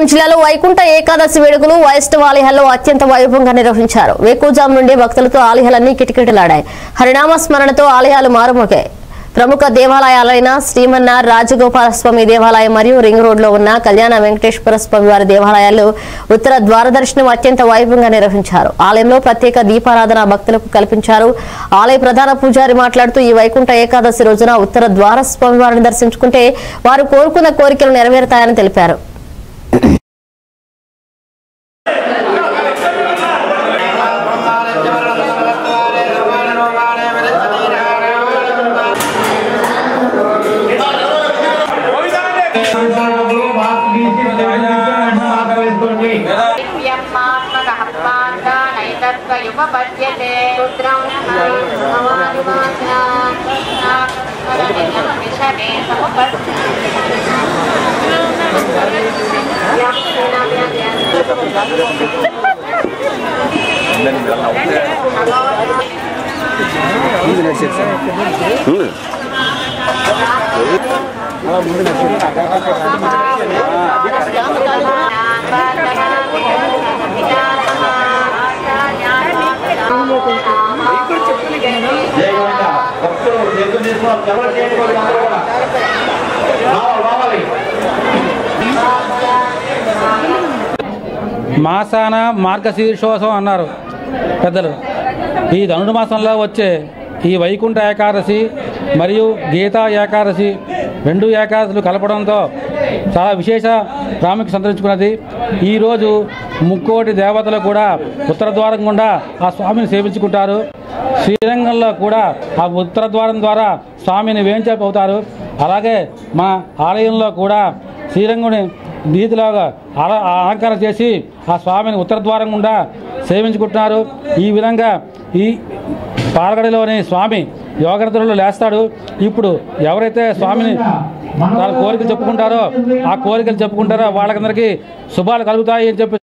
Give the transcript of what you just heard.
శ్రీకాకుళం జిల్లాలో వైకుంఠ ఏకాదశి వేడుకలు వైష్ణవ ఆలయాల్లో అత్యంత వైభవంగా నిర్వహించారు వేకుజాం నుండి భక్తులతో ఆలయాలన్నీ కిటకిటలాడాయి హరినామ స్మరణతో ఆలయాలు మారుమోగాయి ప్రముఖ దేవాలయాలైన శ్రీమన్నార్ రాజగోపాల స్వామి దేవాలయం మరియు రింగ్ రోడ్ లో ఉన్న కళ్యాణ వెంకటేశ్వర స్వామి వారి దేవాలయాల్లో ఉత్తర ద్వార దర్శనం అత్యంత వైభవంగా నిర్వహించారు ఆలయంలో ప్రత్యేక దీపారాధన భక్తులకు కల్పించారు ఆలయ ప్రధాన పూజారి మాట్లాడుతూ ఈ వైకుంఠ ఏకాదశి రోజున ఉత్తర ద్వార స్వామి వారిని దర్శించుకుంటే వారు కోరుకున్న కోరికలు నెరవేరుతాయని తెలిపారు దివ్యమాత్మకహత్వాంగానైతత్వయుపపద్యతే రుద్రం విషమే జయగొండ భక్తులు ఎదురు తీసుకున్నారు ఎవరు చేయకూడదు అందరూ కూడా రావాలి రావాలి మాసాన మార్గశీర్షోసం అన్నారు పెద్దలు ఈ ధనుడు మాసంలో వచ్చే ఈ వైకుంఠ ఏకాదశి మరియు గీతా ఏకాదశి రెండు ఏకాదశులు కలపడంతో చాలా విశేష ప్రాముఖ్యత సంతరించుకున్నది ఈరోజు ముక్కోటి దేవతలు కూడా ఉత్తర ద్వారం గుండా ఆ స్వామిని సేవించుకుంటారు శ్రీరంగంలో కూడా ఆ ఉత్తర ద్వారం ద్వారా స్వామిని వేంచేపవుతారు అలాగే మా ఆలయంలో కూడా శ్రీరంగుని వీధిలోగా అల అలంకరణ చేసి ఆ స్వామిని ఉత్తర ద్వారం గుండా సేవించుకుంటున్నారు ఈ విధంగా ఈ పాలగడిలోని స్వామి యోగనిద్రలో లేస్తాడు ఇప్పుడు ఎవరైతే స్వామిని వాళ్ళ కోరికలు చెప్పుకుంటారో ఆ కోరికలు చెప్పుకుంటారో వాళ్ళకందరికీ శుభాలు కలుగుతాయి అని చెప్పి